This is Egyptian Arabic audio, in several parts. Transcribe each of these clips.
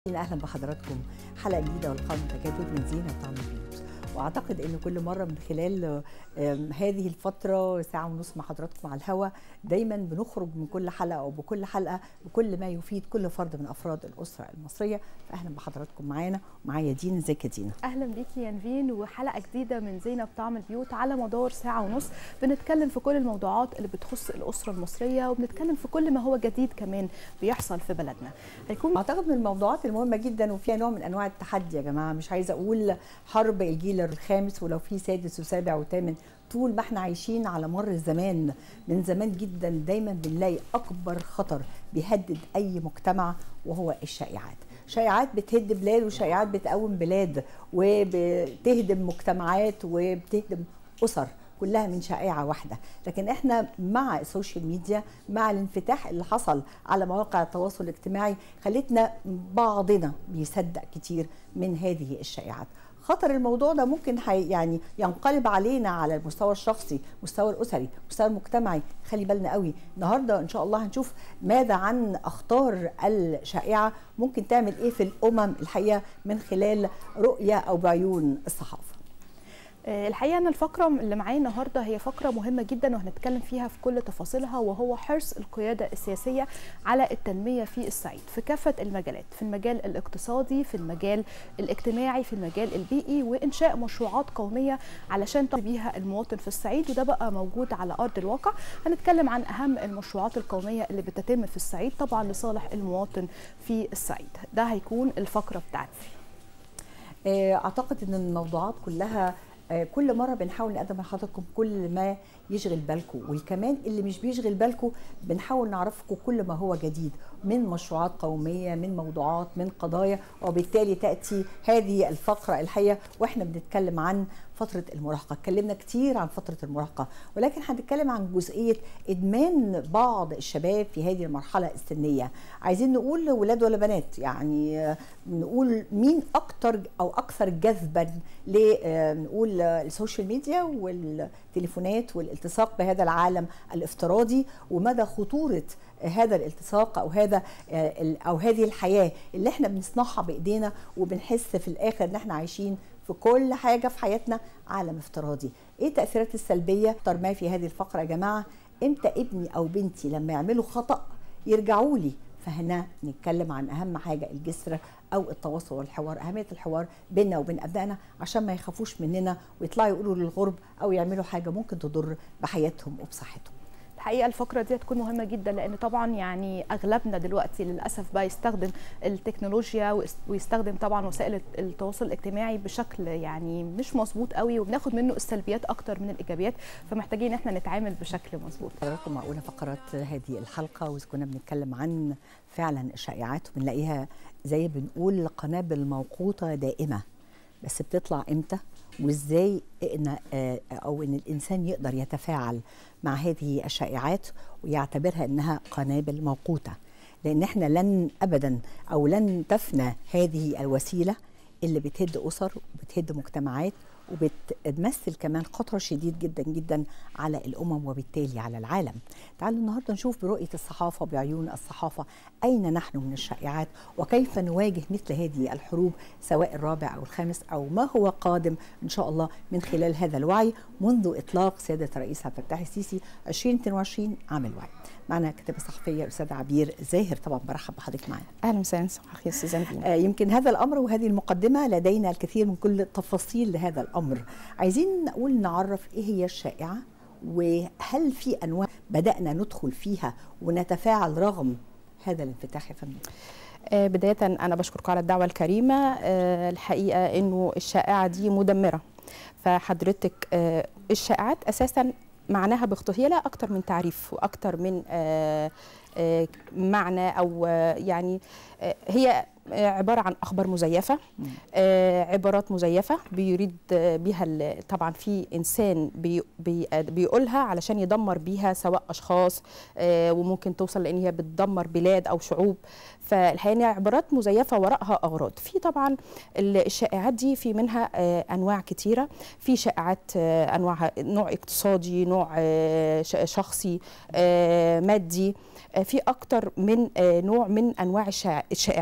اهلا بحضراتكم حلقه جديده والقاء متجدد من زينه وطعم البيوت واعتقد ان كل مره من خلال آم، هذه الفتره ساعه ونص مع حضراتكم على الهوا دايما بنخرج من كل حلقه او بكل حلقه بكل ما يفيد كل فرد من افراد الاسره المصريه فاهلا بحضراتكم معانا ومعايا دينا ازيك يا دينا اهلا بيكي يا نفين وحلقه جديده من زينه بطعم البيوت على مدار ساعه ونص بنتكلم في كل الموضوعات اللي بتخص الاسره المصريه وبنتكلم في كل ما هو جديد كمان بيحصل في بلدنا هيكون اعتقد من الموضوعات المهمه جدا وفيها نوع من انواع التحدي يا جماعه مش عايزه اقول حرب الجيل الخامس ولو في سادس وسابع وثامن طول ما احنا عايشين على مر الزمان من زمان جدا دايما بنلاقي اكبر خطر بيهدد اي مجتمع وهو الشائعات شائعات بتهد بلاد وشائعات بتقوم بلاد وبتهدم مجتمعات وبتهدم اسر كلها من شائعة واحدة لكن احنا مع السوشيال ميديا مع الانفتاح اللي حصل على مواقع التواصل الاجتماعي خلتنا بعضنا بيصدق كتير من هذه الشائعات خطر الموضوع ده ممكن حي يعني ينقلب علينا على المستوى الشخصي المستوى الاسري المستوى المجتمعي خلي بالنا قوي النهارده ان شاء الله هنشوف ماذا عن اخطار الشائعه ممكن تعمل ايه في الامم الحقيقه من خلال رؤيه او بعيون الصحافه آه، الحقيقه ان الفقره اللي معايا النهارده هي فقره مهمه جدا وهنتكلم فيها في كل تفاصيلها وهو حرص القياده السياسيه على التنميه في الصعيد في كافه المجالات في المجال الاقتصادي في المجال الاجتماعي في المجال البيئي وانشاء مشروعات قوميه علشان تقضي بيها المواطن في الصعيد وده بقى موجود على ارض الواقع هنتكلم عن اهم المشروعات القوميه اللي بتتم في الصعيد طبعا لصالح المواطن في الصعيد ده هيكون الفقره بتاعتي آه، اعتقد ان الموضوعات كلها آه، كل مره بنحاول نقدم لحضراتكم كل ما يشغل بالكم وكمان اللي مش بيشغل بالكم بنحاول نعرفكم كل ما هو جديد من مشروعات قوميه من موضوعات من قضايا وبالتالي تاتي هذه الفقره الحقيقه واحنا بنتكلم عن فتره المراهقه اتكلمنا كتير عن فتره المراهقه ولكن هنتكلم عن جزئيه ادمان بعض الشباب في هذه المرحله السنيه عايزين نقول ولاد ولا بنات يعني آه، نقول مين اكتر او اكثر جذبا ل آه، نقول آه، السوشيال ميديا والتليفونات والالتصاق بهذا العالم الافتراضي ومدى خطوره هذا الالتصاق او هذا آه، ال- او هذه الحياه اللي احنا بنصنعها بايدينا وبنحس في الاخر ان احنا عايشين في كل حاجه في حياتنا عالم افتراضي ايه التاثيرات السلبيه اكتر ما في هذه الفقره يا جماعه امتى ابني او بنتي لما يعملوا خطا يرجعوا لي فهنا نتكلم عن اهم حاجه الجسر او التواصل والحوار اهميه الحوار بيننا وبين ابنائنا عشان ما يخافوش مننا ويطلعوا يقولوا للغرب او يعملوا حاجه ممكن تضر بحياتهم وبصحتهم الحقيقه الفقره دي هتكون مهمه جدا لان طبعا يعني اغلبنا دلوقتي للاسف بقى يستخدم التكنولوجيا ويس- ويستخدم طبعا وسائل التواصل الاجتماعي بشكل يعني مش مظبوط قوي وبناخد منه السلبيات اكتر من الايجابيات فمحتاجين ان احنا نتعامل بشكل مظبوط حضراتكم معقولة فقرات هذه الحلقة وإذا كنا بنتكلم عن فعلا الشائعات وبنلاقيها زي بنقول قنابل موقوتة دائمة بس بتطلع امتى وازاي ان آه، او ان الانسان يقدر يتفاعل مع هذه الشائعات ويعتبرها انها قنابل موقوته لان احنا لن ابدا او لن تفنى هذه الوسيله اللي بتهد اسر وبتهد مجتمعات وبتمثل كمان خطر شديد جدا جدا على الامم وبالتالي على العالم. تعالوا النهارده نشوف برؤيه الصحافه بعيون الصحافه اين نحن من الشائعات وكيف نواجه مثل هذه الحروب سواء الرابع او الخامس او ما هو قادم ان شاء الله من خلال هذا الوعي منذ اطلاق سياده الرئيس عبد الفتاح السيسي 2022 عام الوعي. معنا الكاتبه الصحفيه الاستاذه عبير زاهر طبعا برحب بحضرتك معانا. اهلا وسهلا صباح يا استاذه نبيل آه، يمكن هذا الامر وهذه المقدمه لدينا الكثير من كل التفاصيل لهذا الامر عايزين نقول نعرف ايه هي الشائعه وهل في انواع بدانا ندخل فيها ونتفاعل رغم هذا الانفتاح يا فندم آه بدايه انا بشكركم على الدعوه الكريمه آه الحقيقه انه الشائعه دي مدمره فحضرتك آه الشائعات اساسا معناها باختصار هي لا اكتر من تعريف واكتر من آه آه معنى او آه يعني آه هي آه، عباره عن اخبار مزيفه آه، عبارات مزيفه بيريد آه، بيها ال- طبعا في انسان بي بي آه، بيقولها علشان يدمر بيها سواء اشخاص آه، وممكن توصل لان هي بتدمر بلاد او شعوب فالحقيقه إن هي عبارات مزيفه وراءها اغراض في طبعا ال- الشائعات دي في منها آه، انواع كتيره في شائعات آه، انواعها نوع اقتصادي نوع آه، ش- شخصي آه، مادي آه، في اكتر من آه، نوع من انواع الشائع- الشائعات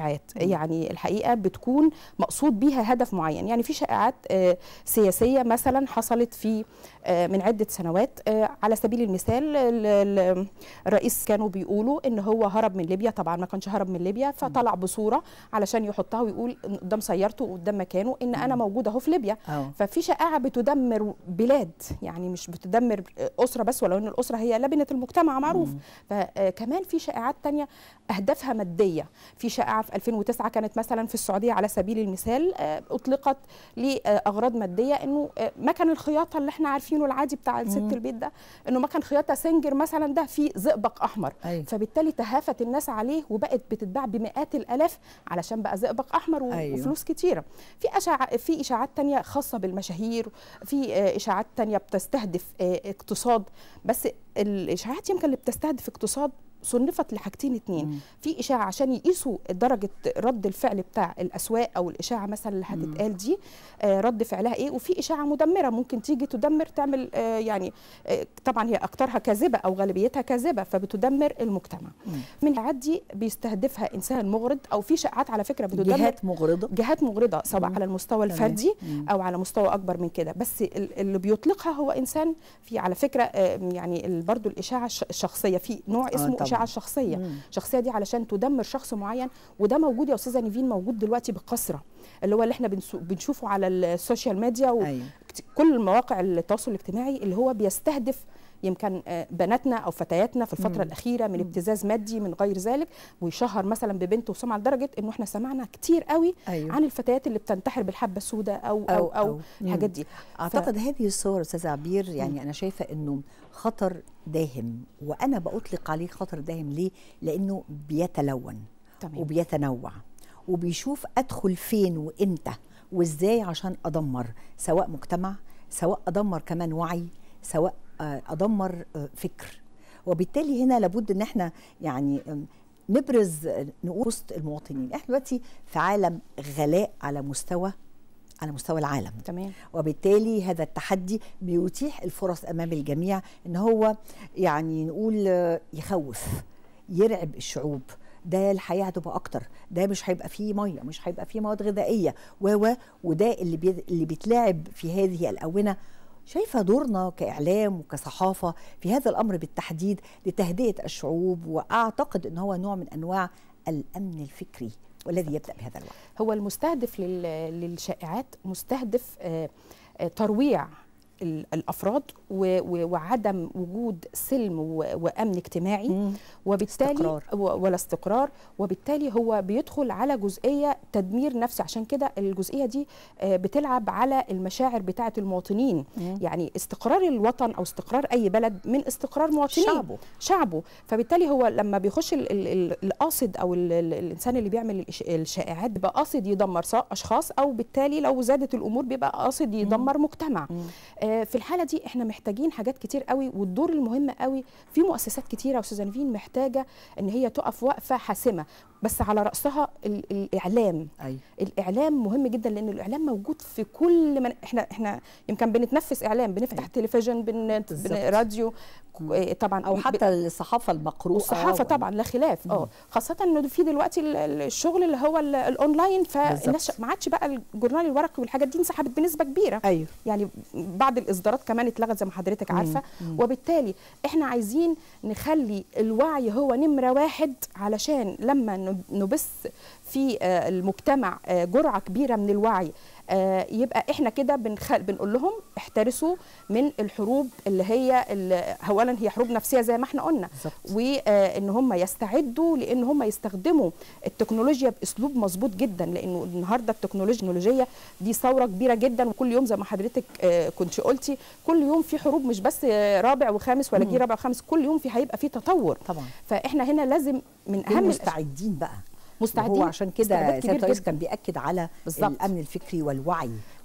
يعني الحقيقه بتكون مقصود بيها هدف معين يعني في شائعات آه، سياسيه مثلا حصلت في آه، من عده سنوات آه، على سبيل المثال ال- ال- الرئيس كانوا بيقولوا ان هو هرب من ليبيا طبعا ما كانش هرب من ليبيا فطلع بصوره علشان يحطها ويقول إن قدام سيارته وقدام مكانه ان انا موجود اهو في ليبيا اه ففي شائعه بتدمر بلاد يعني مش بتدمر اسره بس ولو ان الاسره هي لبنه المجتمع معروف فكمان في شائعات تانية اهدافها ماديه في شائعه في 2009 كانت مثلا في السعوديه على سبيل المثال آه، اطلقت لاغراض ماديه انه آه، مكن الخياطه اللي احنا عارفينه العادي بتاع الست مم. البيت ده انه مكن خياطه سنجر مثلا ده فيه زئبق احمر ايوه فبالتالي تهافت الناس عليه وبقت بتتباع بمئات الالاف علشان بقى زئبق احمر و- أيوة. وفلوس كتيره في أشاع في اشاعات تانية خاصه بالمشاهير في آه، اشاعات تانية بتستهدف آه، اقتصاد بس الاشاعات يمكن اللي بتستهدف اقتصاد صنفت لحاجتين اتنين مم. في اشاعه عشان يقيسوا درجه رد الفعل بتاع الاسواق او الاشاعه مثلا اللي هتتقال دي آه، رد فعلها ايه وفي اشاعه مدمره ممكن تيجي تدمر تعمل آه، يعني آه، طبعا هي اكثرها كاذبه او غالبيتها كاذبه فبتدمر المجتمع مم. من الاشاعات دي بيستهدفها انسان مغرض او في شائعات على فكره بتدمر جهات مغرضه جهات مغرضه سواء مم. على المستوى تمام. الفردي مم. او على مستوى اكبر من كده بس ال- اللي بيطلقها هو انسان في على فكره آه، يعني ال- برضو الاشاعه الش- الشخصيه في نوع آه، اسمه طبعاً. اشاعه شخصيه مم. الشخصيه دي علشان تدمر شخص معين وده موجود يا استاذه نيفين موجود دلوقتي بكثره اللي هو اللي احنا بنسو- بنشوفه على السوشيال ميديا ايوه وكل مواقع التواصل الاجتماعي اللي هو بيستهدف يمكن آه، بناتنا او فتياتنا في الفتره مم. الاخيره من مم. ابتزاز مادي من غير ذلك ويشهر مثلا ببنته وسمعه لدرجه انه احنا سمعنا كتير قوي ايوه عن الفتيات اللي بتنتحر بالحبه السوداء او او او, أو الحاجات دي اعتقد هذه الصور استاذ عبير يعني انا شايفه انه خطر داهم وانا باطلق عليه خطر داهم ليه لانه بيتلون تمام وبيتنوع وبيشوف ادخل فين وامتى وازاي عشان ادمر سواء مجتمع سواء ادمر كمان وعي سواء آه، ادمر آه، فكر وبالتالي هنا لابد ان احنا يعني آم، نبرز آه، نقول وسط المواطنين احنا دلوقتي في عالم غلاء على مستوى على مستوى العالم تمام وبالتالي هذا التحدي بيتيح الفرص امام الجميع ان هو يعني نقول آه، يخوف يرعب الشعوب ده الحياه هتبقى اكتر ده مش هيبقى فيه ميه مش هيبقى فيه مواد غذائيه و و وده اللي بي اللي بيتلعب في هذه الاونه شايفه دورنا كاعلام وكصحافه في هذا الامر بالتحديد لتهدئه الشعوب واعتقد ان هو نوع من انواع الامن الفكري والذي يبدا بهذا الوقت هو المستهدف لل- للشائعات مستهدف آه، آه، ترويع ال- الافراد و- و- وعدم وجود سلم و- وامن اجتماعي وبالتالي استقرار. و- ولا استقرار وبالتالي هو بيدخل على جزئيه تدمير نفسي عشان كده الجزئيه دي آه، بتلعب على المشاعر بتاعه المواطنين يعني استقرار الوطن او استقرار اي بلد من استقرار مواطنين شعبه شعبه فبالتالي هو لما بيخش ال- ال- ال- القاصد او ال- ال- الانسان اللي بيعمل الإش- الشائعات بيبقى قاصد يدمر سواء اشخاص او بالتالي لو زادت الامور بيبقى قاصد يدمر مجتمع آه، في الحاله دي احنا محتاجين حاجات كتير قوي والدور المهم قوي في مؤسسات كتيره استاذه نيفين محتاجه ان هي تقف وقفه حاسمه بس على راسها ال- الاعلام ايوه الاعلام مهم جدا لان الاعلام موجود في كل من احنا احنا يمكن بنتنفس اعلام بنفتح أيوة. تلفزيون بن... بالظبط. بن... راديو ك- طبعا او ب- حتى الصحافه المقروءه والصحافه و- طبعا لا خلاف اه خاصه انه في دلوقتي ال- ال- الشغل اللي هو ال- الاونلاين فالناس بالظبط. ما عادش بقى الجورنال الورقي والحاجات دي انسحبت بنسبه كبيره ايوه يعني بعض الاصدارات كمان اتلغت زي ما حضرتك عارفه مم. وبالتالي احنا عايزين نخلي الوعي هو نمره واحد علشان لما نب- نبث في آه، المجتمع آه، جرعه كبيره من الوعي آه، يبقى احنا كده بنخ... بنقول لهم احترسوا من الحروب اللي هي اللي اولا هي حروب نفسيه زي ما احنا قلنا بالظبط وان هم يستعدوا لان هم يستخدموا التكنولوجيا باسلوب مظبوط جدا لانه النهارده التكنولوجيا دي ثوره كبيره جدا وكل يوم زي ما حضرتك آه، كنت قلتي كل يوم في حروب مش بس آه، رابع وخامس ولا مم. جيل رابع وخامس كل يوم في هيبقى في تطور طبعا فاحنا هنا لازم من اهم الأش- مستعدين بقى مستعدين هو عشان كده استعداد سياده كبير الرئيس جدا. كان بياكد على بالظبط. الامن الفكري والوعي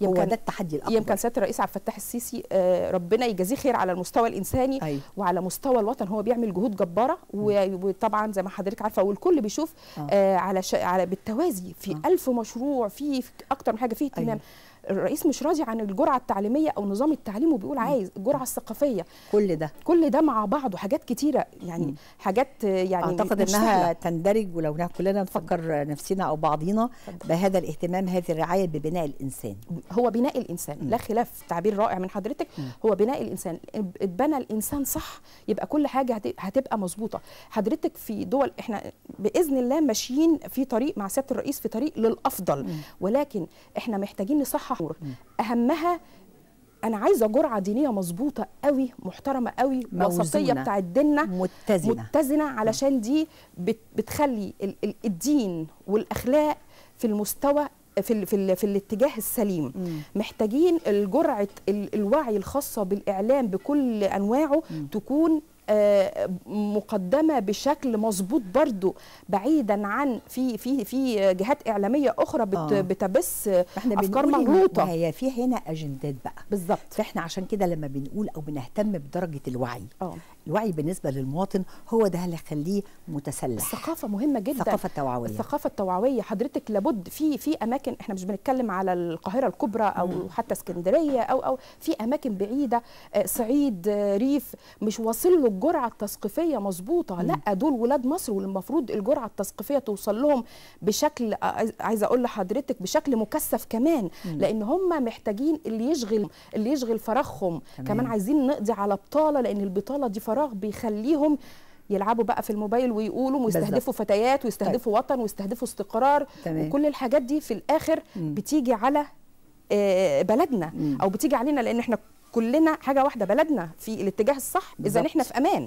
هو يمكن- ده التحدي الاكبر يمكن سياده الرئيس عبد الفتاح السيسي آه، ربنا يجازيه خير على المستوى الانساني أيوة. وعلى مستوى الوطن هو بيعمل جهود جباره و- وطبعا زي ما حضرتك عارفه والكل بيشوف آه. آه على ش... على بالتوازي في آه. ألف مشروع في في اكتر من حاجه فيه اهتمام أيوة. الرئيس مش راضي عن الجرعه التعليميه او نظام التعليم وبيقول عايز الجرعه الثقافيه كل ده كل ده مع بعضه حاجات كتيره يعني مم. حاجات آه، يعني اعتقد مش انها سهلة. تندرج ولو كلنا نفكر نفسنا او بعضينا اتفضل. بهذا الاهتمام هذه الرعايه ببناء الانسان هو بناء الانسان مم. لا خلاف تعبير رائع من حضرتك مم. هو بناء الانسان اتبنى الانسان صح يبقى كل حاجه هت- هتبقى مظبوطه حضرتك في دول احنا باذن الله ماشيين في طريق مع سياده الرئيس في طريق للافضل مم. ولكن احنا محتاجين نصحح أمور. مم. اهمها انا عايزه جرعه دينيه مظبوطه قوي محترمه قوي وسطيه موزونة. بتاعت ديننا متزنه متزنه علشان دي بت بتخلي ال- ال- الدين والاخلاق في المستوى في ال في, ال في الاتجاه السليم مم. محتاجين الجرعه ال- الوعي الخاصه بالاعلام بكل انواعه مم. تكون آه، مقدمه بشكل مظبوط برضو بعيدا عن في في في جهات اعلاميه اخرى بت آه. بتبث احنا افكار بنقول إن- مغلوطه وهي في هنا اجندات بقى بالظبط فاحنا عشان كده لما بنقول او بنهتم بدرجه الوعي اه الوعي بالنسبه للمواطن هو ده اللي يخليه متسلح الثقافه مهمه جدا الثقافه التوعويه الثقافه التوعويه حضرتك لابد في في اماكن احنا مش بنتكلم على القاهره الكبرى او مم. حتى اسكندريه او او في اماكن بعيده آه، صعيد آه، ريف مش واصل له الجرعه التثقيفيه مظبوطه مم. لا دول ولاد مصر والمفروض الجرعه التثقيفيه توصل لهم بشكل آه، عايز- عايزه اقول لحضرتك بشكل مكثف كمان مم. لان هم محتاجين اللي يشغل اللي يشغل فراغهم تمام. كمان عايزين نقضي على بطاله لان البطاله دي فراغ بيخليهم يلعبوا بقى في الموبايل ويقولوا ويستهدفوا فتيات ويستهدفوا وطن ويستهدفوا استقرار تمام. وكل الحاجات دي في الاخر مم. بتيجي على آه، بلدنا مم. او بتيجي علينا لان احنا كلنا حاجه واحده بلدنا في الاتجاه الصح اذا بالظبط. احنا في امان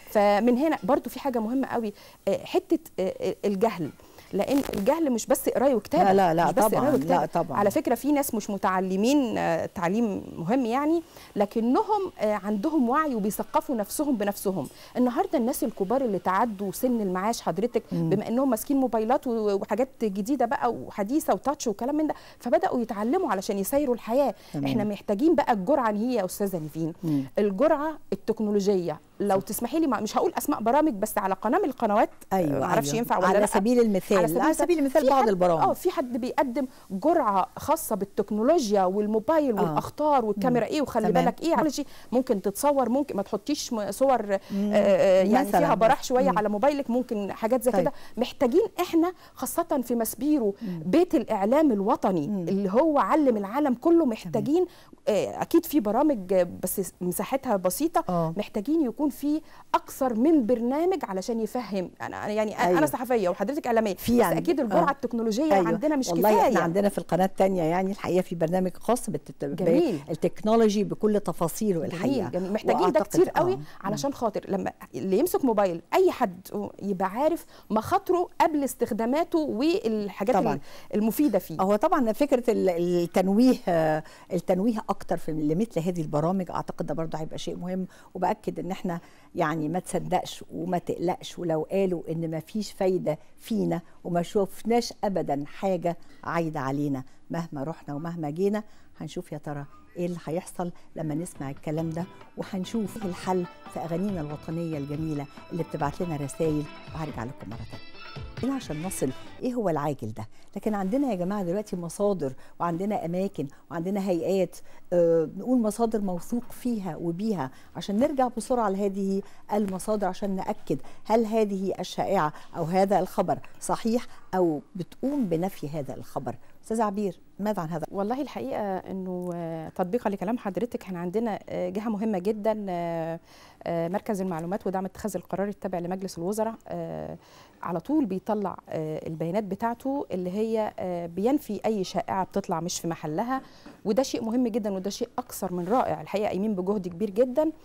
فمن هنا برضو في حاجه مهمه قوي آه، حته آه، الجهل لان الجهل مش بس قرايه وكتابه لا لا لا مش بس طبعاً، قرايه وكتابه لا طبعاً. على فكره في ناس مش متعلمين آه، تعليم مهم يعني لكنهم آه، عندهم وعي وبيثقفوا نفسهم بنفسهم النهارده الناس الكبار اللي تعدوا سن المعاش حضرتك مم. بما انهم ماسكين موبايلات و- وحاجات جديده بقى وحديثه وتاتش وكلام من ده فبداوا يتعلموا علشان يسيروا الحياه تمام. احنا محتاجين بقى الجرعه هي يا استاذه نيفين مم. الجرعه التكنولوجيه لو تسمحي لي ما- مش هقول اسماء برامج بس على قناه من القنوات ايوه ما اعرفش أيوة. ينفع ولا على لا سبيل المثال على على سبيل المثال في بعض حد- البرامج اه في حد بيقدم جرعه خاصه بالتكنولوجيا والموبايل آه. والاخطار والكاميرا ايه وخلي تمام. بالك ايه على شيء ممكن تتصور ممكن ما تحطيش م- صور آه مم. آه، يعني مثلاً فيها براح بس. شويه مم. على موبايلك ممكن حاجات زي طيب. كده محتاجين احنا خاصه في مسبيرو مم. بيت الاعلام الوطني مم. اللي هو علم العالم كله محتاجين آه، اكيد في برامج آه، بس مساحتها بسيطه اه محتاجين يكون في اكثر من برنامج علشان يفهم انا يعني أيوة. أيوة. انا صحفيه وحضرتك اعلاميه في بس يعني- اكيد الجرعه آه. التكنولوجيه أيوة. عندنا مش والله كفايه احنا عندنا في القناه الثانيه يعني الحقيقه في برنامج خاص بالت... جميل. بالتكنولوجي بكل تفاصيله جميل الحقيقه جميل محتاجين ده وأعتقد- كتير قوي آه. علشان خاطر لما اللي يمسك موبايل اي حد يبقى عارف مخاطره قبل استخداماته والحاجات طبعاً. المفيده فيه هو طبعا فكره ال- التنويه آه، التنويه اكتر في لمثل هذه البرامج اعتقد ده برضه هيبقى شيء مهم وباكد ان احنا يعني ما تصدقش وما تقلقش ولو قالوا ان ما فيش فايده فينا وما شوفناش ابدا حاجه عايده علينا مهما رحنا ومهما جينا هنشوف يا ترى ايه اللي هيحصل لما نسمع الكلام ده وهنشوف إيه الحل في اغانينا الوطنيه الجميله اللي بتبعت لنا رسائل وهرجع لكم مره ثانيه هنا عشان نصل ايه هو العاجل ده لكن عندنا يا جماعه دلوقتي مصادر وعندنا اماكن وعندنا هيئات آه نقول مصادر موثوق فيها وبيها عشان نرجع بسرعه لهذه المصادر عشان ناكد هل هذه الشائعه او هذا الخبر صحيح او بتقوم بنفي هذا الخبر استاذ عبير ماذا عن هذا والله الحقيقه انه آه، تطبيقا لكلام حضرتك احنا عندنا آه، جهه مهمه جدا آه، آه، مركز المعلومات ودعم اتخاذ القرار التابع لمجلس الوزراء آه، على طول بيطلع آه، البيانات بتاعته اللي هي آه، بينفي اي شائعه بتطلع مش في محلها وده شيء مهم جدا وده شيء اكثر من رائع الحقيقه قايمين بجهد كبير جدا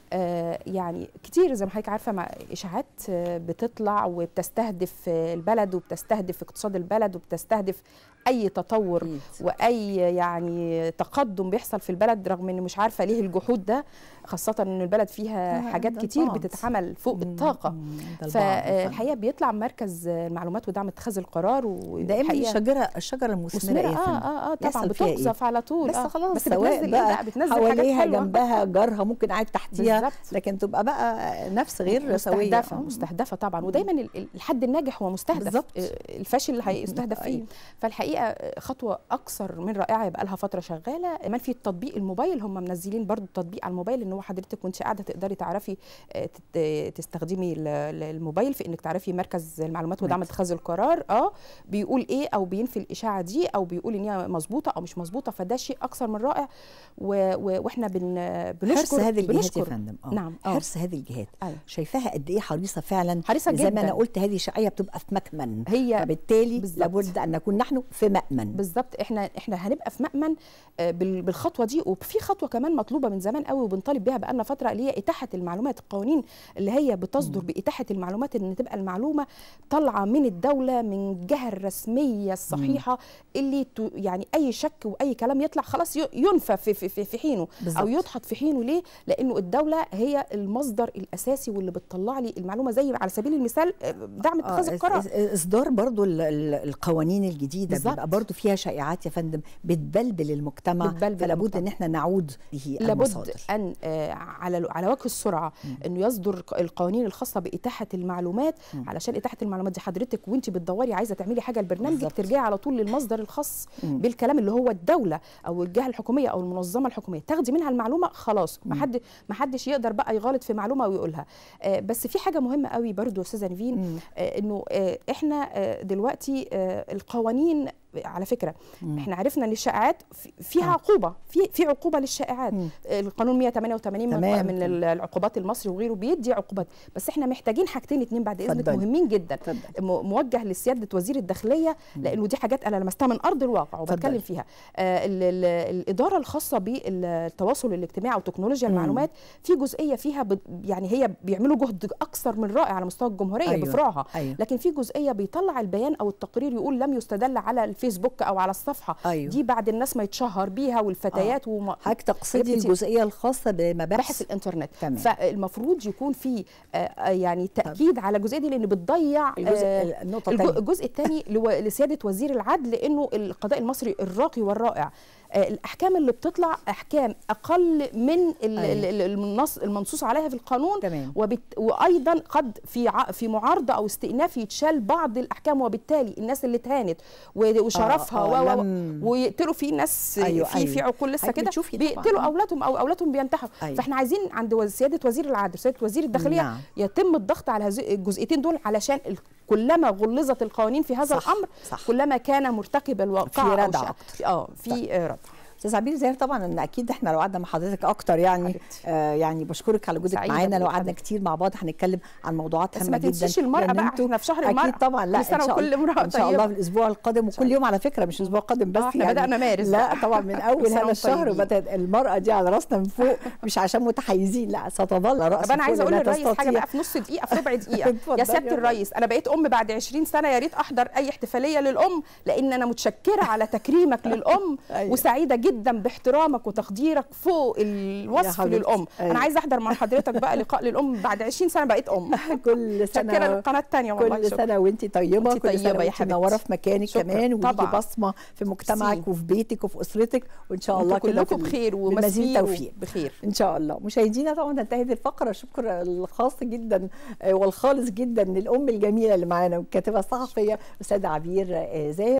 آه، يعني كتير زي ما حضرتك عارفه مع اشاعات آه، بتطلع وبتستهدف آه، البلد وبتستهدف اقتصاد البلد وبتستهدف اي تطور أكيد. واي يعني تقدم بيحصل في البلد رغم ان مش عارفه ليه الجحود ده خاصه ان البلد فيها آه، حاجات ده كتير البعض. بتتعمل فوق مم، الطاقه مم، ده البعض فالحقيقه بيطلع مركز المعلومات ودعم اتخاذ القرار دائما والحقيقة الشجره الشجره المثمره مثمره ايه يا اه فندم؟ اه اه طبعا يحصل فيها إيه؟ بتقذف على طول بس آه. خلاص بس سواء بتنزل بقى ايه بقى بتنزل حاجات حواليها حلوه جنبها جارها ممكن قاعد تحتيها بالظبط. لكن تبقى بقى نفس غير سويه مستهدفه آه. مستهدفه طبعا ودايما ال- ال- الحد الناجح هو مستهدف بالظبط. آه، الفاشل اللي هيستهدف فيه أيوة. فالحقيقه آه، خطوه اكثر من رائعه يبقى لها فتره شغاله كمان في تطبيق الموبايل هم منزلين برضو التطبيق على الموبايل ان هو حضرتك وانت قاعده تقدري تعرفي آه، تت- تستخدمي ال- ال- الموبايل في انك تعرفي مركز المعلومات ودعم مركز. اتخاذ القرار اه بيقول ايه او بينفي الاشاعه دي او بيقول ان هي مظبوطه او مش مظبوطه فده شيء اكثر من رائع و- و- واحنا بن حرص بنشكر هذه الجهات يا بنشكر فندم اه نعم اه حرص هذه الجهات أيوة. شايفاها قد ايه حريصه فعلا حريصة زي ما جداً. انا قلت هذه شقيه بتبقى في مكمن هي فبالتالي بالظبط. لابد ان نكون نحن في مأمن بالظبط احنا احنا هنبقى في مأمن آه، بال- بالخطوه دي وفي خطوه كمان مطلوبه من زمان قوي وبنطالب بيها بقالنا فتره اللي هي اتاحه المعلومات القوانين اللي هي بتصدر باتاحه المعلومات ان تبقى المعلومه طالعه من الدوله من الجهه الرسميه الصحيحه اللي ت- يعني اي شك واي كلام يطلع خلاص ي- ينفى في في, في, في حينه بالظبط. او يدحض في حينه ليه لانه الدوله هي المصدر الاساسي واللي بتطلع لي المعلومه زي على سبيل المثال آه، دعم اتخاذ آه، القرار إص- إص- اصدار برضو ال- ال- القوانين الجديده بالظبط. بيبقى برضو فيها شائعات يا فندم بتبلبل المجتمع بتبلبل فلا بد المجتمع. ان احنا نعود به لابد المصادر ان آه، على على وجه السرعه انه يصدر ق- القوانين الخاصه باتاحه المعلومات علشان اتاحه المعلومات دي حضرتك وانت بتدوري عايزه تعملي حاجه لبرنامجك بالظبط. ترجعي على طول للمصدر الخاص بالكلام اللي هو الدوله او الجهه الحكوميه او المنظمه الحكوميه تاخدي منها المعلومه خلاص ما حد ما حدش يقدر بقى يغالط في معلومه ويقولها آه، بس في حاجه مهمه قوي برضو يا استاذه نيفين آه، انه آه، احنا آه، دلوقتي آه، القوانين على فكره احنا عرفنا ان الشائعات في- فيها عقوبه في في عقوبه للشائعات القانون 188 من تمام. من ال- العقوبات المصري وغيره بيدي عقوبات بس احنا محتاجين حاجتين اتنين بعد اذنك اتفضلي. مهمين جدا اتفضلي. م- موجه لسياده وزير الداخليه لانه دي حاجات انا لمستها من ارض الواقع وبتكلم اتفضلي. فيها آه ال ال الاداره الخاصه بالتواصل الاجتماعي او تكنولوجيا المعلومات في جزئيه فيها بت- يعني هي بيعملوا جهد اكثر من رائع على مستوى الجمهوريه أيوة. بفروعها أيوة. لكن في جزئيه بيطلع البيان او التقرير يقول لم يستدل على الفيسبوك او على الصفحه أيوة. دي بعد الناس ما يتشهر بيها والفتيات وما حضرتك تقصدي حاجات كتير. الجزئيه الخاصه بمباحث بحث الانترنت تمام. فالمفروض يكون في آه، آه، يعني تاكيد على الجزئيه دي لان بتضيع الجزء آه، النقطه الج- الثانيه الجزء الثاني لسياده وزير العدل انه القضاء المصري الراقي والرائع آه، الاحكام اللي بتطلع احكام اقل من ال- أيوة. ال- ال- المنص المنصوص عليها في القانون تمام. وبت وايضا قد في ع- في معارضه او استئناف يتشال بعض الاحكام وبالتالي الناس اللي اتهانت و- وشرفها آه، و- و- لم- ويقتلوا في ناس أيوة، في أيوة. في عقول لسه حضرتك كده بتشوفي طبعاً. بيقتلوا اولادهم او اولادهم بينتحروا أيوة. فاحنا عايزين عند وز- سياده وزير العدل سياده وزير الداخليه نعم. يتم الضغط على هذه الجزئيتين دول علشان ال- كلما غلظت القوانين في هذا صح، الامر صح. كلما كان مرتكب الواقع في أو ردع شيء- أكتر. اه في آه، ردع استاذ عبير زاهر طبعا ان اكيد احنا لو قعدنا مع حضرتك اكتر يعني حبيبتي. آه يعني بشكرك على وجودك سعيدة معانا لو بوجود قعدنا حضرتك. كتير مع بعض هنتكلم عن موضوعات بس هامه ما جدا تنسيش المرأة لأن بقى، انتوا- احنا في شهر المرأة. اكيد طبعا لا كل سنة إن شاء وكل الله- امرأة ان شاء الله طيبة. في الاسبوع القادم وكل يوم على فكره مش الاسبوع القادم بس آه، إحنا يعني بدأنا مارس لا بقى. طبعا من اول كل سنة هذا وانتم الشهر طيبين. بدات المراه دي على راسنا من فوق مش عشان متحيزين لا ستظل راس طب انا عايزه فوق اقول لا للرئيس حاجه تستطيع. بقى في نص دقيقه في ربع دقيقه اتفضلي يا سياده يا الرئيس انا بقيت ام بعد 20 سنه يا ريت احضر اي احتفاليه للام لان انا متشكره على تكريمك للام أيوة. وسعيده جدا باحترامك وتقديرك فوق الوصف حبيبتي. للام أيوة. انا عايزه احضر مع حضرتك بقى لقاء للام بعد 20 سنه بقيت ام كل سنه متشكره للقناه الثانيه والله كل شكراً. سنه وانت طيبه وانتي كل طيبة سنه يا وانت حبيبتي. منوره في مكانك شكراً. كمان وليكي طبعاً. بصمه في مجتمعك ميرسي. وفي بيتك وفي اسرتك وان شاء الله انتوا كده كلكم في- بخير بمزيد ومسير توفيق بخير ان شاء الله مشاهدينا طبعا انتهت الفقره الشكر الخاص جدا آه، والخالص جدا للام الجميله اللي معانا والكاتبه الصحفيه استاذه عبير آه، زاهر